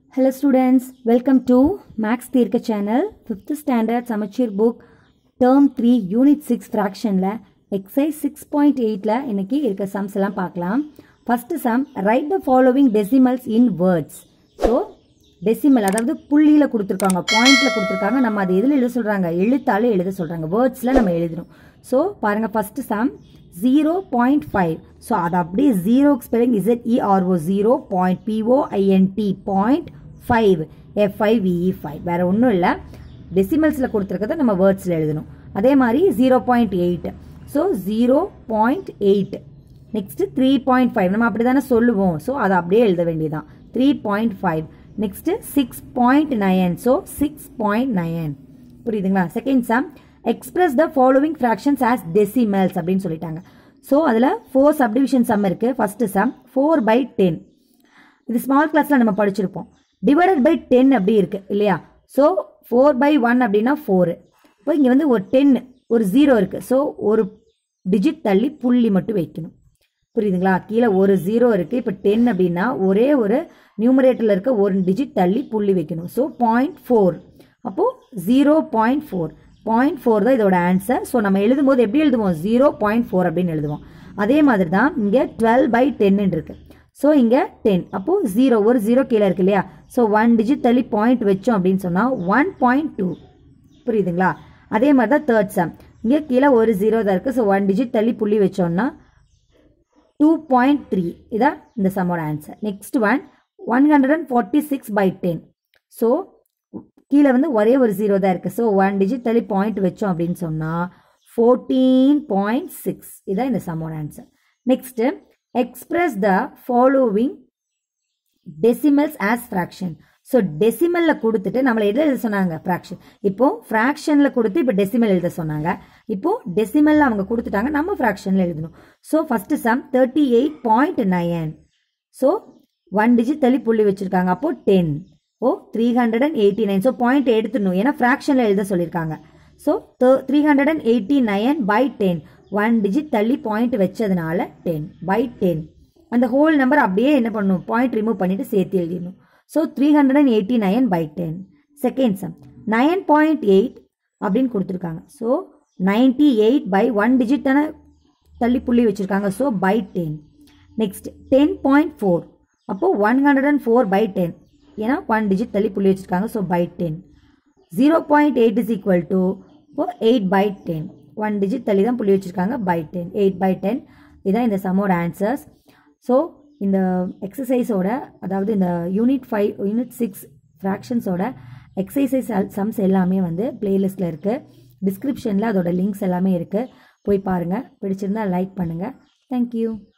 Hello students, welcome to Max தீர்க்க channel 5th standard சமச்சீர் book term 3 unit 6 fractionல exercise 6.8ல இன்னைக்கு இருக்க sums எல்லாம் பார்க்கலாம் first sum write the following decimals in words so decimal அதாவது புள்ளியில கொடுத்துருக்காங்க பாயிண்ட்ல கொடுத்துருக்காங்க நம்ம அது எதில் எழுத சொல்றாங்க எழுத்தால எழுத சொல்றாங்க வேர்ட்ஸ்ல நம்ம எழுதணும் ஸோ பாருங்க first sum zero point five so அது அப்படியே zero spelling Z E R O zero point P O I N T point five F I V E five வேற ஒன்றும் இல்லை டெசிமல்ஸில் கொடுத்துருக்கத நம்ம வேர்ட்ஸில் எழுதணும் அதே மாதிரி zero point eight so zero point eight next three point five நம்ம அப்படி தானே சொல்லுவோம் ஸோ அதை அப்படியே எழுத வேண்டியதான் three point five next six point nine so six point nine புரியுதுங்களா second sum express the following fractions as decimals அப்படின்னு சொல்லிட்டாங்க ஸோ அதில் ஃபோர் சப்டிவிஷன் சம் இருக்குது first sum four by ten இது ஸ்மால் கிளாஸில் நம்ம படிச்சிருப்போம் டிவைடட் பை டென் அப்படி இருக்கு இல்லையா ஸோ ஃபோர் பை ஒன் அப்படின்னா ஃபோரு இப்போ இங்கே வந்து ஒரு டென் ஒரு ஜீரோ இருக்குது ஸோ ஒரு டிஜிட் தள்ளி புள்ளி மட்டும் வைக்கணும் புரியுதுங்களா கீழே ஒரு ஜீரோ இருக்குது இப்போ டென் அப்படின்னா ஒரே ஒரு நியூமரேட்டரில் இருக்க ஒரு டிஜிட் தள்ளி புள்ளி வைக்கணும் ஸோ பாயிண்ட் ஃபோர் அப்போது zero point four point four தான் இதோட ஆன்சர் ஸோ நம்ம எழுதும் போது எப்படி எழுதுவோம் ஜீரோ பாயிண்ட் ஃபோர் அப்படின்னு எழுதுவோம் அதே மாதிரி தான் இங்கே டுவெல் பை டென்னு இருக்கு ஸோ இங்கே டென் அப்போது ஜீரோ ஒரு ஜீரோ கீழே இருக்கு இல்லையா ஸோ ஒன் டிஜிட் தள்ளி பாயிண்ட் வச்சோம் அப்படின்னு சொன்னால் ஒன் பாயிண்ட் டூ புரியுதுங்களா அதே மாதிரி தான் தேர்ட் சம் இங்கே கீழே ஒரு ஜீரோ தான் இருக்குது ஸோ ஒன் டிஜிட் தள்ளி புள்ளி வச்சோம்னா டூ பாயிண்ட் த்ரீ இதான் இந்த சம்மோட answer next one one hundred and forty six by ten so கீழே வந்து ஒரே ஒரு ஜீரோ தான் இருக்குது ஸோ ஒன் டிஜிட் தள்ளி பாயிண்ட் வச்சோம் அப்படின்னு சொன்னால் ஃபோர்டீன் பாயிண்ட் சிக்ஸ் இதான் இந்த சம்மோட answer next express the following decimals as fraction so டெசிமலில் கொடுத்துட்டு நம்மளை எதில் எழுத சொன்னாங்க ஃப்ராக்ஷன் இப்போ ஃப்ராக்ஷனில் கொடுத்து இப்போ டெசிமல் எழுத சொன்னாங்க இப்போ டெசிமலில் அவங்க கொடுத்துட்டாங்க நம்ம ஃப்ராக்ஷனில் எழுதணும் so first sum thirty eight point nine so one digit தள்ளி புள்ளி வச்சுருக்காங்க அப்போ ten oh three hundred and eighty nine so point எடுத்துடணும் ஏன்னா ஃப்ராக்ஷனில் எழுத சொல்லியிருக்காங்க so three hundred and eighty nine by ten one digit தள்ளி பாயிண்ட் வச்சதுனால டென் பை டென் அந்த ஹோல் நம்பர் அப்படியே என்ன பண்ணணும் பாயிண்ட் ரிமூவ் பண்ணிட்டு சேர்த்து எழுதிடணும் so three hundred and eighty nine by ten second sum nine point eight அப்படின்னு கொடுத்துருக்காங்க so ninety eight by one digit தானே தள்ளி புள்ளி வச்சுருக்காங்க so by ten next ten point four அப்போது one hundred and four by ten ஏன்னா one digit தள்ளி புள்ளி வச்சுருக்காங்க so by ten zero point eight is equal to இப்போ eight by ten one digit தள்ளி தான் புள்ளி வச்சுருக்காங்க by ten eight by ten இதுதான் இந்த சம்மோட ஆன்சர்ஸ் ஸோ இந்த எக்ஸசைஸோட அதாவது இந்த யூனிட் ஃபைவ் யூனிட் சிக்ஸ் ஃப்ராக்ஷன்ஸோட எக்ஸசைஸ் சம்ஸ் எல்லாமே வந்து பிளேலிஸ்ட்டில் இருக்குது டிஸ்கிரிப்ஷனில் அதோட லிங்க்ஸ் எல்லாமே இருக்குது போய் பாருங்கள் பிடிச்சிருந்தா லைக் பண்ணுங்கள் தேங்க்யூ